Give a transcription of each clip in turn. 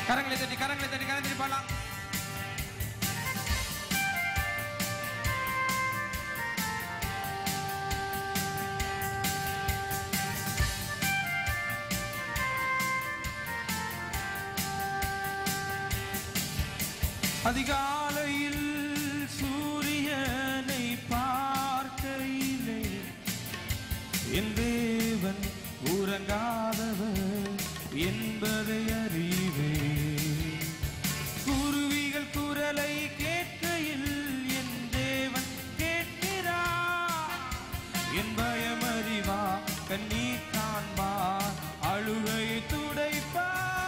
கரங்களை தட்டி கரங்களை தட்டி கரங்களை தட்டி பாடலாம் அதிகாலையில் சூரியனை பார்க்கையிலே என் தேவன் உறங்காதவர் என்பதை அறிவே குருவிகள் குரலை கேட்கையில் என் தேவன் கேட்கிறார் என் பயம் அறிவா கண்ணீர் காண்பா அழுகையை துடைப்பா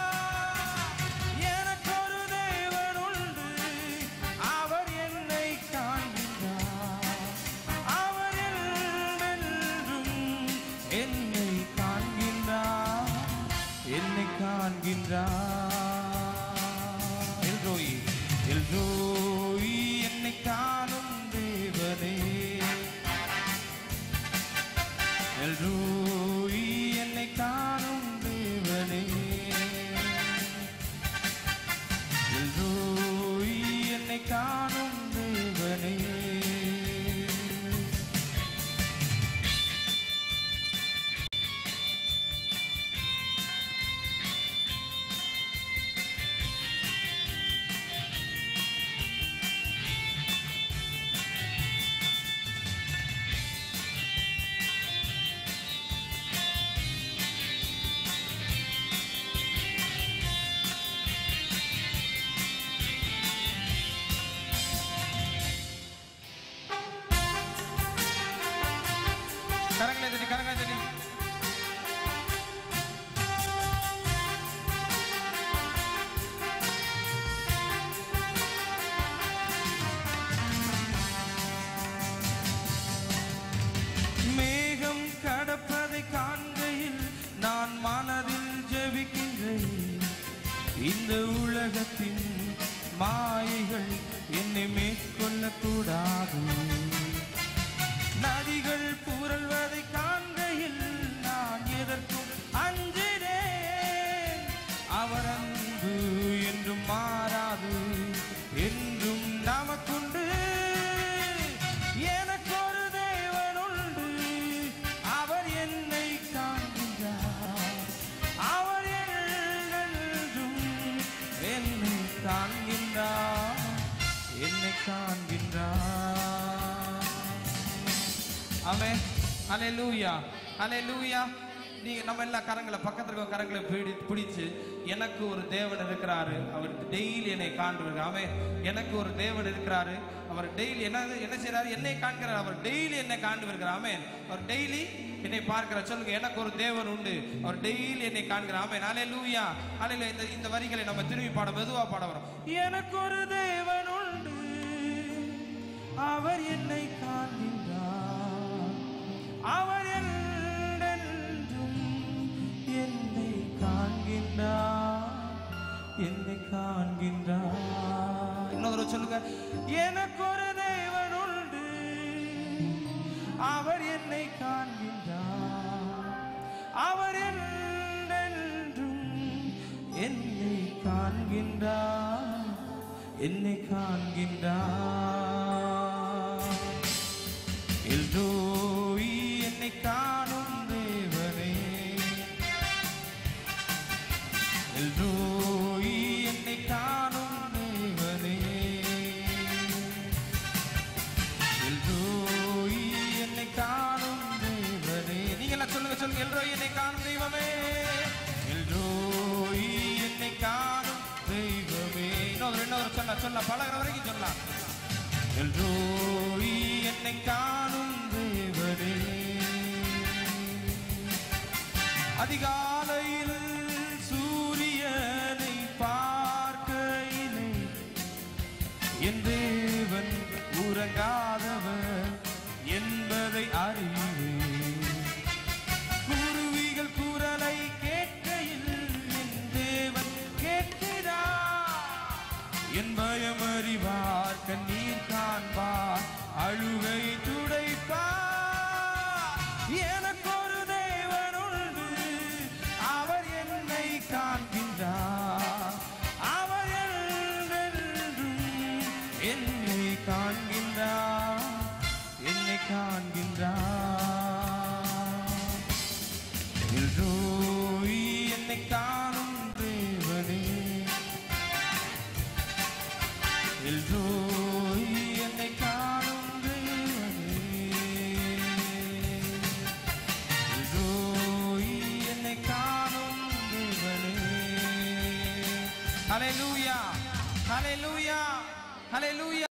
எனக்கு ஒரு தேவன் உண்டு அவர் என்னை காண்கின்றார் அவர் என்றென்றும் என்னை காண்கின்றார் என்னை காண்கின்றார் எல்ரோயி எல்ரோயி என்னை காணும் தேவனே எல்ரோயி என்னை காணும் தேவனே எல்ரோயி என்னை காணும் தேவனே கரங்களை தட்டி கரங்களை தட்டி மேகம் கடப்பதை காண்கையில் நான் மனதில் ஜெபிக்கின்றேன் இந்த உலகத்தின் மாயைகள் என்னை மேற்கொள்ளக்கூடாது நதிகள் புரள்வதை காண்கையில் நான் எதற்கும் அஞ்சினேன் அவர் அன்பு என்றும் மாறாது என்றும் நமக்குண்டு எனக்கு ஒரு தேவன் உண்டு அவர் என்னை காண்கின்றார் அவர் என்றும் என்னை காண்கின்றார் என்னை காண்கின்றார் ஆமே அலையலூயா அலையலூயா நீங்க நம்ம எல்லா கரங்களை பக்கத்துல இருக்க கரங்களை பிடி பிடிச்சு எனக்கு ஒரு தேவன் இருக்கிறாரு அவர் டெய்லி என்னை காண்பவர் ஆமே எனக்கு ஒரு தேவன் இருக்கிறாரு அவர் டெய்லி என்ன என்ன செய்றாரு என்னை காண்கிறார் அவர் டெய்லி என்னை காண்டு வருகிறார் ஆமே அவர் டெய்லி என்னை பார்க்கிறார் சொல்லுங்க எனக்கு ஒரு தேவன் உண்டு அவர் டெய்லி என்னை காண்கிறார் ஆமே அலே லூயா அலையில இந்த இந்த வரிகளை நம்ம திரும்பி பாட மெதுவா பாட வரோம் எனக்கு ஒரு தேவன் உண்டு அவர் என்னை காண்கின்றார் அவர் என்றென்றும் என்னை காண்கின்றார் என்னை காண்கின்றார் இன்னொரு சொல்லுங்க எனக்கு ஒரு தேவன் உண்டு அவர் என்னை காண்கின்றார் அவர் என்றென்றும் என்னை காண்கின்றார் என்னை காண்கின்றார் எல்ரோயி என்னை காணும் தேவனே எல்ரோயி என்னை காணும் தேவனே எல்ரோயி என்னை காணும் தேவனே நீங்க எல்லாம் சொல்லுங்க சொல்லுங்க எல்ரோயி என்னை காணும் தெய்வமே எல்ரோயி என்னை காணும் தெய்வமே இன்னொரு இன்னொரு சொல்ல சொல்ல பழகிற வரைக்கும் சொல்லலாம் எல்ரோயி என்னை காணும் தேவனே அதிகாலையில் சூரியனை பார்க்கையிலே என் தேவன் உறங்காதவர் என்பதை அறிவேன் குருவிகள் குரலை கேட்கையில் என் தேவன் கேட்கிறார் என் பயம் அறிவார் கண்ணீர் காண்பார் அழுகை துடைப்பார் எனக்கு ஒரு தேவன் உண்டு ஹalleluya ஹalleluya ஹalleluya